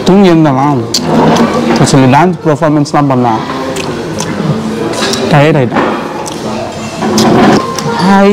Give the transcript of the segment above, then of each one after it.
தூங்கி இருந்தலாம் சொல்லி டான்ஸ் பெர்ஃபார்மன்ஸ்லாம் பண்ணேன் டயர்ட் ஆயிட்டேன் ஹாய்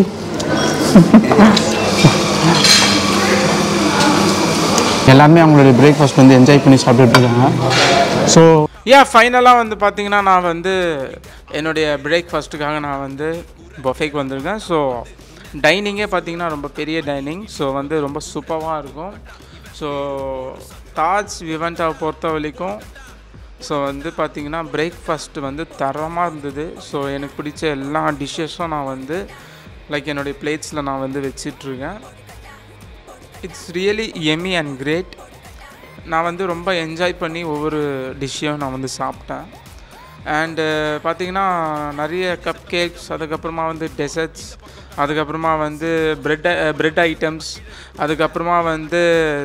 எல்லாருமே அவங்களுடைய பிரேக்ஃபாஸ்ட் வந்து என்ஜாய் பண்ணி சாப்பிட்டுட்டு இருக்காங்க ஸோ யா ஃபைனலாக வந்து பார்த்தீங்கன்னா நான் வந்து என்னுடைய பிரேக்ஃபாஸ்ட்டுக்காக நான் வந்து பஃபேக்கு வந்திருக்கேன் ஸோ டைனிங்கே பார்த்தீங்கன்னா ரொம்ப பெரிய டைனிங் ஸோ வந்து ரொம்ப சூப்பராக இருக்கும் ஸோ தாஜ் விவன்டாவை பொறுத்த வரைக்கும் ஸோ வந்து பார்த்தீங்கன்னா பிரேக்ஃபாஸ்ட் வந்து தரமாக இருந்தது ஸோ எனக்கு பிடிச்ச எல்லா டிஷ்ஷஸும் நான் வந்து லைக் என்னுடைய பிளேட்ஸில் நான் வந்து வச்சிட்ருக்கேன் it's really yummy and great நான் வந்து ரொம்ப என்ஜாய் பண்ணி ஒவ்வொரு டிஷ்ஷையும் நான் வந்து சாப்பிட்டேன் அண்டு பார்த்தீங்கன்னா நிறைய கப் கேக்ஸ் அதுக்கப்புறமா வந்து டெசர்ட்ஸ் அதுக்கப்புறமா வந்து பிரெட் பிரெட் ஐட்டம்ஸ் அதுக்கப்புறமா வந்து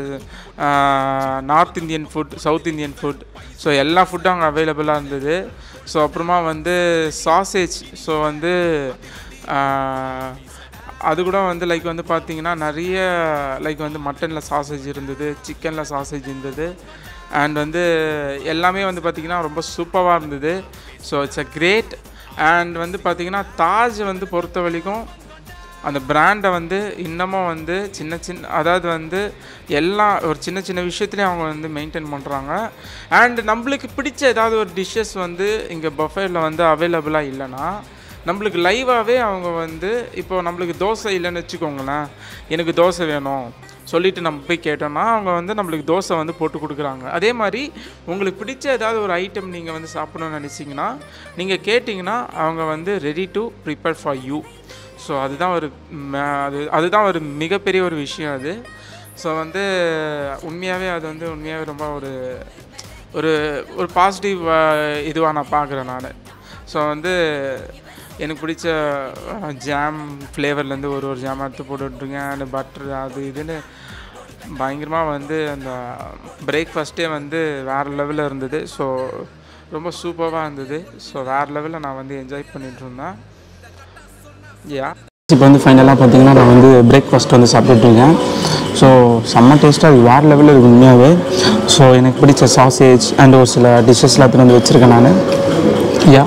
north Indian food south Indian food so எல்லா ஃபுட்டும் அங்கே அவைலபிளாக இருந்தது ஸோ அப்புறமா வந்து சாசேஜ் ஸோ வந்து ஆஹ், அது கூட வந்து லைக் வந்து பார்த்தீங்கன்னா நிறைய லைக் வந்து மட்டனில் சாசேஜ் இருந்தது சிக்கனில் சாசேஜ் இருந்தது அண்ட் வந்து எல்லாமே வந்து பார்த்திங்கன்னா ரொம்ப சூப்பராக இருந்தது so it's uh great and வந்து பார்த்திங்கன்னா தாஜ் வந்து பொறுத்த வரைக்கும் அந்த பிராண்டை வந்து இன்னமும் வந்து சின்ன சின்ன அதாவது வந்து எல்லா ஒரு சின்ன சின்ன விஷயத்துலையும் அவங்க வந்து மெயின்டைன் பண்ணுறாங்க அண்ட் நம்மளுக்கு பிடிச்ச ஏதாவது ஒரு டிஷ்ஷஸ் வந்து இங்கே பஃபேல வந்து அவைலபிளாக இல்லைன்னா நம்மளுக்கு லைவாகவே அவங்க வந்து இப்போ நம்மளுக்கு தோசை இல்லைன்னு வச்சுக்கோங்களேன் எனக்கு தோசை வேணும் சொல்லிட்டு நம்ம போய் கேட்டோம்னா அவங்க வந்து நம்மளுக்கு தோசை வந்து போட்டு கொடுக்குறாங்க அதே மாதிரி உங்களுக்கு பிடிச்ச ஏதாவது ஒரு ஐட்டம் நீங்கள் வந்து சாப்பிடணும்னு நினச்சிங்கன்னா நீங்கள் கேட்டிங்கன்னா அவங்க வந்து ready to prepare for you so அதுதான் ஒரு ம- அது அதுதான் ஒரு மிகப்பெரிய ஒரு விஷயம் அது ஸோ வந்து உண்மையாகவே அது வந்து உண்மையாகவே ரொம்ப ஒரு ஒரு ஒரு பாசிட்டிவ் இதுவாக நான் பார்க்குறேன் நான் ஸோ வந்து எனக்கு பிடிச்ச ஜாம் ஃப்ளேவர்லேருந்து ஒரு ஒரு ஜாம் எடுத்து போட்டுட்ருக்கேன் அண்ட் பட்டர் அது இதுன்னு பயங்கரமாக வந்து அந்த பிரேக்ஃபாஸ்ட்டே வந்து வேறு லெவலில் இருந்தது ஸோ ரொம்ப சூப்பராக இருந்தது ஸோ வேறு லெவலில் நான் வந்து என்ஜாய் பண்ணிட்டு இருந்தேன் யா இப்போ வந்து ஃபைனலாக பார்த்தீங்கன்னா நான் வந்து பிரேக்ஃபாஸ்ட் வந்து சாப்பிட்டுட்டு இருக்கேன் ஸோ செம்ம டேஸ்ட்டாக அது வேறு லெவலில் இருக்கு உண்மையாகவே ஸோ எனக்கு பிடிச்ச சாசேஜ் அண்ட் ஒரு சில டிஷ்ஷஸ் எல்லாத்தையும் வந்து வச்சுருக்கேன் நான் yeah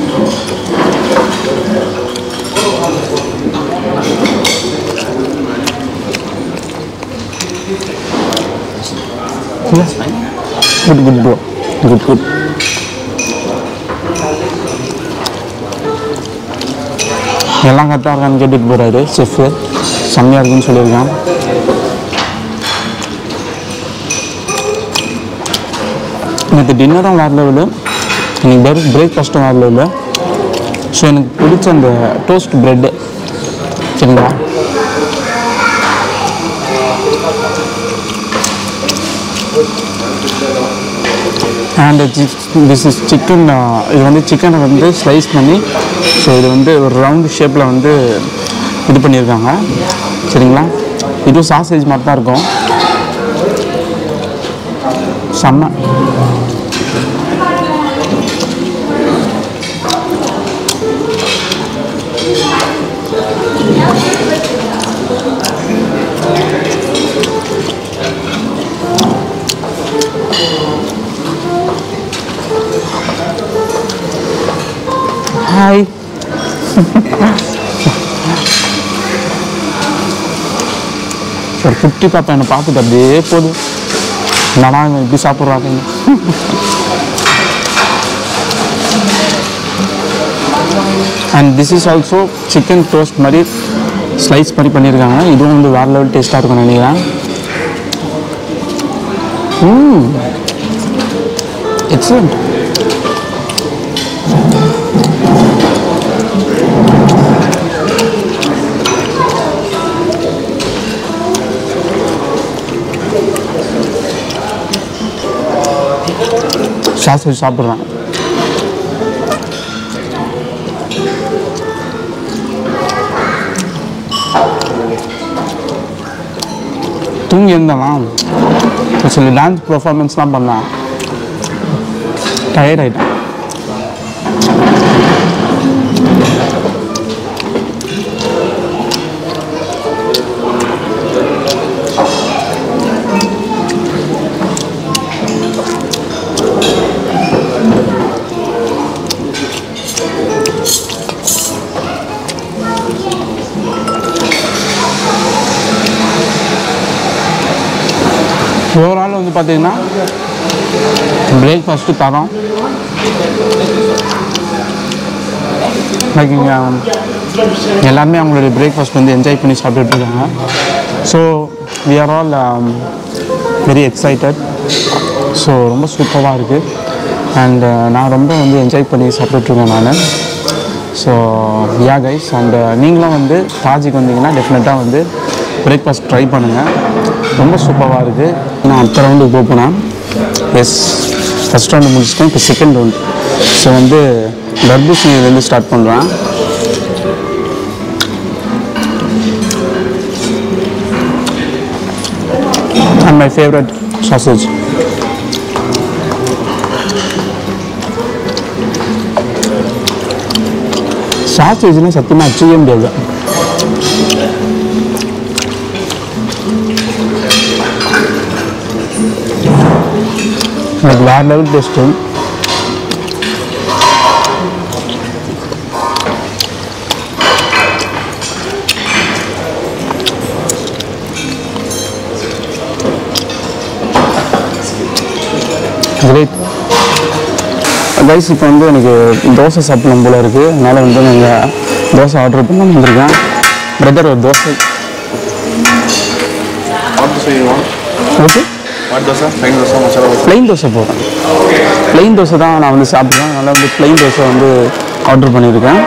good good bro good good எல்லாம் கரெக்டாக இருக்கான்னு கேட்டுட்டு போகிறாரு செஃப்பு செம்மையாக இருக்குன்னு சொல்லியிருக்கான் நேற்று டின்னரும் வேறு லெவலு எனக்கு பிரேக் பிரேக்ஃபாஸ்ட்டும் வேறு லெவலு ஸோ எனக்கு பிடிச்ச அந்த டோஸ்ட் ப்ரெட்டு சரிங்களா அண்ட் திஸ் இஸ் சிக்கன் இது வந்து சிக்கனை வந்து ஸ்லைஸ் பண்ணி ஸோ இது வந்து ஒரு ரவுண்டு ஷேப்பில் வந்து இது பண்ணியிருக்காங்க சரிங்களா இதுவும் சாசேஜ் மாதிரி தான் இருக்கும் செம்ம ஹாய் ஒரு குட்டி பாப்பா என்னை பார்த்துட்டு அப்படியே போதும் என்னடா இவன் இப்படி சாப்பிட்றாங்க and this is also chicken toast மாதிரி ஸ்லைஸ் மாதிரி பண்ணியிருக்காங்க இதுவும் வந்து வேறு லெவல் டேஸ்ட்டாக இருக்கும் நினைக்கிறேன் ம் எக்ஸலண்ட் சாஸ்வேஜ் சாப்பிட்றேன் தூங்கி இருந்தலாம் சொல்லி டான்ஸ் பெர்ஃபார்மன்ஸ்லாம் பண்ணேன் டயர்ட் ஆகிட்டேன் பார்த்தீங்கன்னா பிரேக்ஃபாஸ்ட்டு தரோம் லைக் இங்கே எல்லாருமே அவங்களுடைய பிரேக்ஃபாஸ்ட் வந்து என்ஜாய் பண்ணி சாப்பிட்டுட்டு இருக்காங்க so we are all very excited so ரொம்ப சூப்பராக இருக்குது அண்ட் நான் ரொம்ப வந்து என்ஜாய் பண்ணி சாப்பிட்டுட்ருக்கேன் நான் ஸோ யா கைஸ் அண்ட் நீங்களும் வந்து தாஜிக்கு வந்தீங்கன்னா டெஃபினட்டாக வந்து பிரேக்ஃபாஸ்ட் ட்ரை பண்ணுங்கள் ரொம்ப சூப்பராக இருக்குது நான் அடுத்த ரவுண்டுக்கு போகிறேன் எஸ் ஃபஸ்ட் ரவுண்டு முடிச்சிட்டேன் இப்போ செகண்ட் ரவுண்ட் ஸோ வந்து தர்பூசணியிலேருந்து ஸ்டார்ட் பண்ணுறேன் and my favorite sausage. சாசேஜ்லாம் சத்தியமாக அச்சவே முடியாது எனக்கு வேறு லெவல் டேஸ்ட்டு கிரேட் கைஸ் இப்போ வந்து எனக்கு தோசை சாப்பிடணும் போல இருக்குது அதனால் வந்து நாங்கள் தோசை ஆர்டர் பண்ண வந்திருக்கேன் பிரதர் ஒரு dosa What dosa you want? Okay What dosa? Plain dosa, masala dosa. Plain dosa போதும் ப்ளைன் தோசை தான் நான் வந்து சாப்பிடுவேன் அதனால் வந்து ப்ளைன் தோசை வந்து ஆர்டர் பண்ணியிருக்கேன்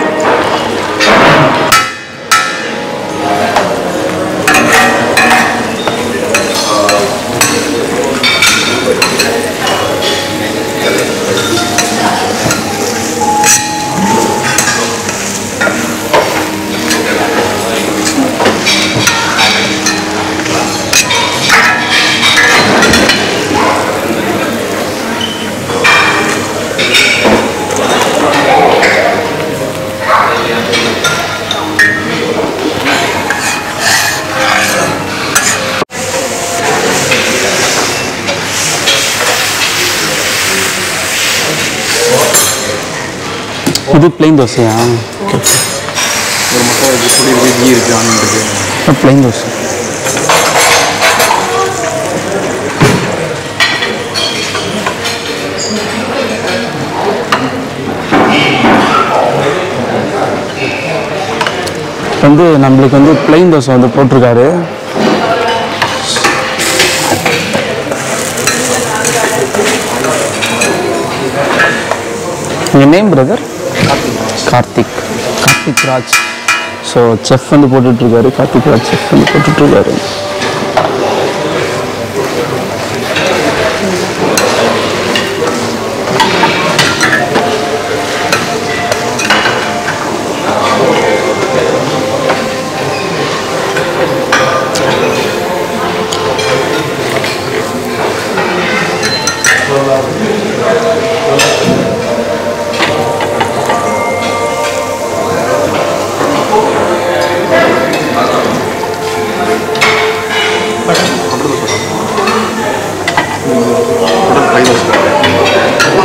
இது ப்ளைன் தோசையா ஒரு மசாலா இருக்கு புளி இருக்கு கீ இருக்கு ஆனியன் இருக்கு ப்ளைன் தோசை வந்து நம்மளுக்கு வந்து ப்ளைன் தோசை வந்து போட்டிருக்காரு உங்கள் name brother Karthik Karthik Raj so chef வந்து போட்டுட்ருக்காரு கார்த்திக் ராஜ் செஃப் வந்து போட்டுட்ருக்காரு Total five dosa.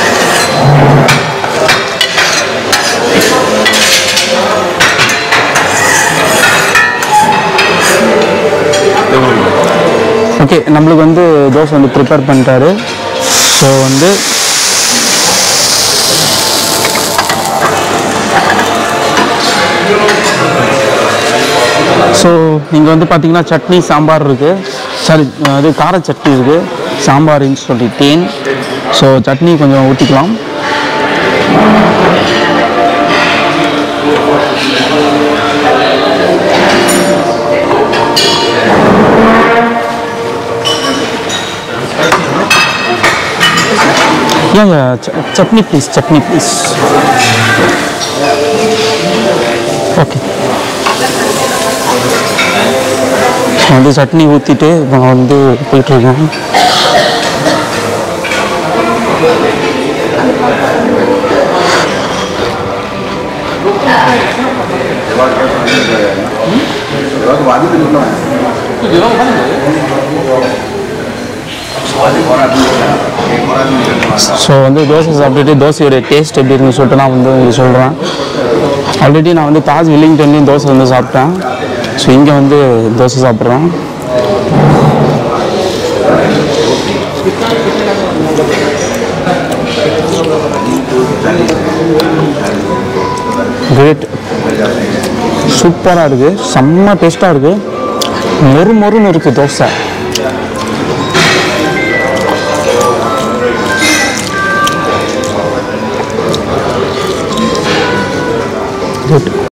ஓகே நம்மளுக்கு வந்து தோசை வந்து ப்ரிப்பேர் பண்ணிட்டாரு ஸோ வந்து ஸோ இங்கே வந்து பார்த்தீங்கன்னா சட்னி சாம்பார் இருக்குது சாரி அது கார சட்னி இருக்குது சாம்பார்னு சொல்லிட்டேன் ஸோ சட்னி கொஞ்சம் ஊற்றிக்கலாம் Yeah, yeah, ch- chutney please, chutney please. Okay வந்து சட்னி ஊற்றிட்டு நான் வந்து போயிட்டுருக்கேன் ஸோ வந்து தோசை சாப்பிட்டுட்டு தோசையோட டேஸ்ட் எப்படி இருக்குன்னு சொல்லிட்டு நான் வந்து உங்களுக்கு சொல்கிறேன் ஆல்ரெடி நான் வந்து தாஜ் வில்லிங்டன்லேயும் தோசை வந்து சாப்பிட்டேன் ஸோ இங்கே வந்து தோசை சாப்பிட்றேன் கிரேட் சூப்பராக இருக்குது செம்ம டேஸ்ட்டாக இருக்குது மொறு மொறுன்னு இருக்குது தோசை Good.